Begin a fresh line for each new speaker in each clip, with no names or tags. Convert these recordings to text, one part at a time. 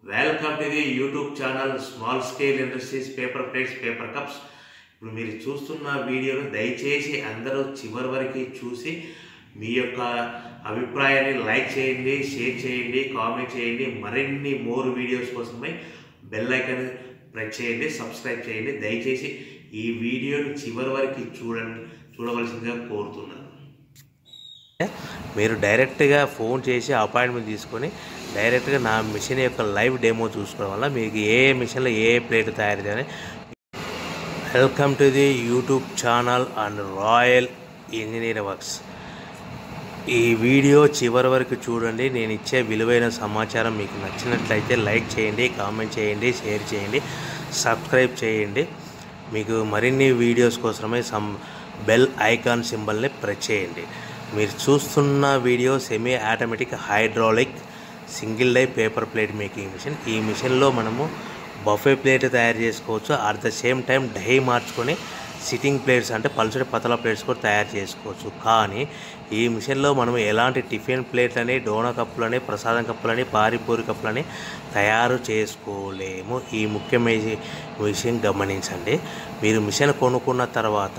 welcome to the YouTube channel small scale industries paper plates paper cups ఇప్పుడు మీరు చూస్తున్న వీడియోను దయచేసి అందరూ చివరి వరకు చూసి మీ యొక్క అభిప్రాయాన్ని లైక్ చేయండి షేర్ చేయండి కామెంట్ చేయండి మరిన్ని మోర్ వీడియోస్ కోసమై బెల్ ఐకాన్ ప్రెస్ చేయండి సబ్స్క్రైబ్ చేయండి దయచేసి ఈ వీడియోని చివరి వరకు చూడండి చూడవలసిందిగా కోరుతున్నాను మీరు డైరెక్ట్గా ఫోన్ చేసి అపాయింట్మెంట్ తీసుకొని డైరెక్ట్గా నా మిషన్ యొక్క లైవ్ డెమో చూసుకోవడం వల్ల మీకు ఏ ఏ మిషన్లో ఏ ఏ ప్లేట్ తయారు చేయాలి welcome to the YouTube channel and Royal Engineer Works ఈ వీడియో చివరి వరకు చూడండి నేను ఇచ్చే విలువైన సమాచారం మీకు నచ్చినట్లయితే లైక్ చేయండి కామెంట్ చేయండి షేర్ చేయండి సబ్స్క్రైబ్ చేయండి మీకు మరిన్ని వీడియోస్ కోసమే సమ్ బెల్ ఐకాన్ సింబల్ని ప్రెస్ చేయండి మీరు చూస్తున్న video semi automatic hydraulic single die paper plate making machine ఈ మిషన్లో మనము బఫే ప్లేట్ తయారు చేసుకోవచ్చు at the same time die మార్చుకొని సిట్టింగ్ ప్లేట్స్ అంటే పల్చడి పతల ప్లేట్స్ కూడా తయారు చేసుకోవచ్చు కానీ ఈ మిషన్లో మనం ఎలాంటి టిఫిన్ ప్లేట్లని డోనా కప్పులని ప్రసాదం కప్పులని పారిపూరి కప్పులని తయారు చేసుకోలేము ఈ ముఖ్యమైన విషయం గమనించండి మీరు మిషన్ కొనుక్కున్న తర్వాత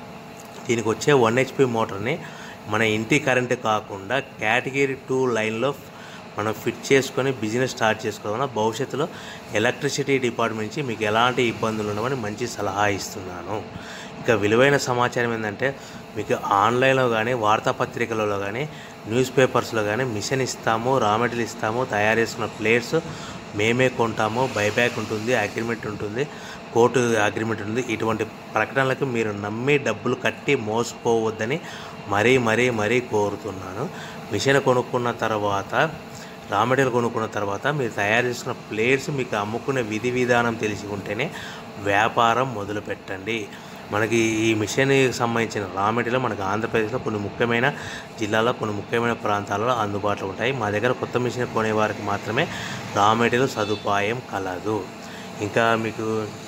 దీనికి వచ్చే వన్ హెచ్పి మోటార్ని మన ఇంటి కరెంట్ కాకుండా కేటగిరీ టూ లైన్లో మనం ఫిట్ చేసుకొని బిజినెస్ స్టార్ట్ చేసుకోవడం వల్ల భవిష్యత్తులో ఎలక్ట్రిసిటీ డిపార్ట్మెంట్ నుంచి మీకు ఎలాంటి ఇబ్బందులు ఉండవని మంచి సలహా ఇస్తున్నాను ఇంకా విలువైన సమాచారం ఏంటంటే మీకు ఆన్లైన్లో కానీ వార్తాపత్రికలలో కానీ న్యూస్ పేపర్స్లో కానీ మిషన్ ఇస్తాము రా మెటీరియల్ ఇస్తాము తయారు చేసుకున్న ప్లేట్స్ మేమే కొంటాము బైబ్యాక్ ఉంటుంది అగ్రిమెంట్ ఉంటుంది కోర్టు అగ్రిమెంట్ ఉంటుంది ఇటువంటి ప్రకటనలకు మీరు నమ్మి డబ్బులు కట్టి మోసపోవద్దని మరీ మరీ మరీ కోరుతున్నాను మిషన్ కొనుక్కున్న తర్వాత రా మెటీరియల్ కొనుక్కున్న తర్వాత మీరు తయారు చేసుకున్న ప్లేట్స్ మీకు అమ్ముకునే విధి విధానం తెలిసి ఉంటేనే వ్యాపారం మొదలు పెట్టండి మనకి ఈ మిషన్కి సంబంధించిన రా మెటీరియల్ మనకి ఆంధ్రప్రదేశ్లో కొన్ని ముఖ్యమైన జిల్లాలో కొన్ని ముఖ్యమైన ప్రాంతాలలో అందుబాటులో ఉంటాయి మా దగ్గర కొత్త మిషన్ కొనే వారికి మాత్రమే రా మెటీరియల్ సదుపాయం కలదు ఇంకా మీకు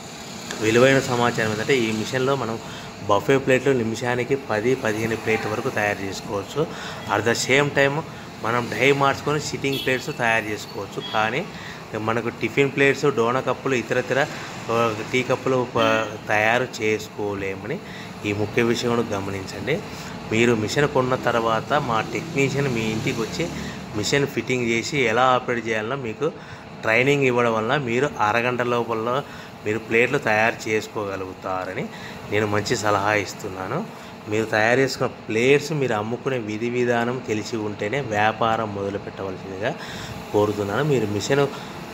విలువైన సమాచారం ఏంటంటే ఈ మిషన్లో మనం బఫే ప్లేట్లు నిమిషానికి పది పదిహేను ప్లేట్ల వరకు తయారు చేసుకోవచ్చు అట్ ద సేమ్ టైం మనం డై మార్చుకొని సిట్టింగ్ ప్లేట్స్ తయారు చేసుకోవచ్చు కానీ మనకు టిఫిన్ ప్లేట్స్ డోనా కప్పులు ఇతరతర ఆ, టీ కప్పులు ప- తయారు చేసుకోలేమని ఈ ముఖ్య విషయం కూడా గమనించండి మీరు మిషన్ కొన్న తర్వాత మా టెక్నీషియన్ మీ ఇంటికి వచ్చి మిషన్ ఫిట్టింగ్ చేసి ఎలా ఆపరేట్ చేయాలో మీకు ట్రైనింగ్ ఇవ్వడం వల్ల మీరు అరగంట లోపల మీరు ప్లేట్లు తయారు చేసుకోగలుగుతారని నేను మంచి సలహా ఇస్తున్నాను మీరు తయారు చేసుకున్న ప్లేట్స్ మీరు అమ్ముకునే విధి విధానం తెలిసి ఉంటేనే వ్యాపారం మొదలు పెట్టవలసిందిగా కోరుతున్నాను మీరు మిషన్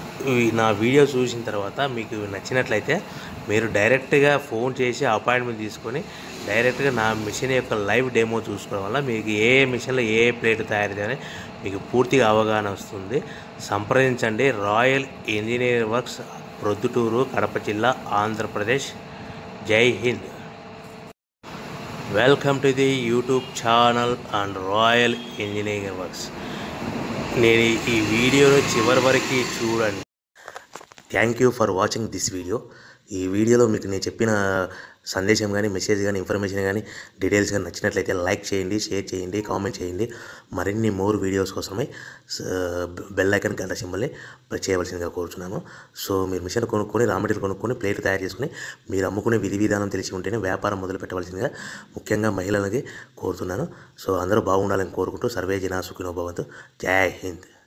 ఈ నా వీడియో చూసిన తర్వాత మీకు నచ్చినట్లయితే మీరు డైరెక్ట్గా ఫోన్ చేసి అపాయింట్మెంట్ తీసుకొని డైరెక్ట్గా నా మిషన్ యొక్క లైవ్ డెమో చూసుకోవడం వల్ల మీకు ఏ ఏ మిషన్లో ఏ ఏ ప్లేట్ తయారు చేయాలని మీకు పూర్తిగా అవగాహన వస్తుంది సంప్రదించండి Royal Engineer Works Proddatur Kadapa జిల్లా Andhra Pradesh Jai Hind welcome to the YouTube channel and Royal Engineering Works నేను ఈ వీడియోను చివరి వరకు చూడండి thank you for watching this video ఈ వీడియోలో మీకు నేను చెప్పిన సందేశం కానీ మెసేజ్ కానీ ఇన్ఫర్మేషన్ కానీ డీటెయిల్స్ కానీ నచ్చినట్లయితే లైక్ చేయండి షేర్ చేయండి కామెంట్ చేయండి మరిన్ని మోర్ వీడియోస్ కోసమై బెల్ ఐకన్ గంట సింబల్ని ప్రెస్ చేయవలసిందిగా కోరుచున్నాను సో మీరు మిషన్ కొనుక్కొని రా మెటీరియల్ కొనుక్కొని ప్లేట్ తయారు చేసుకుని మీరు అమ్ముకునే విధి విధానం తెలిసి ఉంటేనే వ్యాపారం మొదలు పెట్టవలసిందిగా ముఖ్యంగా మహిళలకి కోరుతున్నాను సో అందరూ బాగుండాలని కోరుకుంటూ సర్వే జనా సుఖినో భవంతు జై హింద్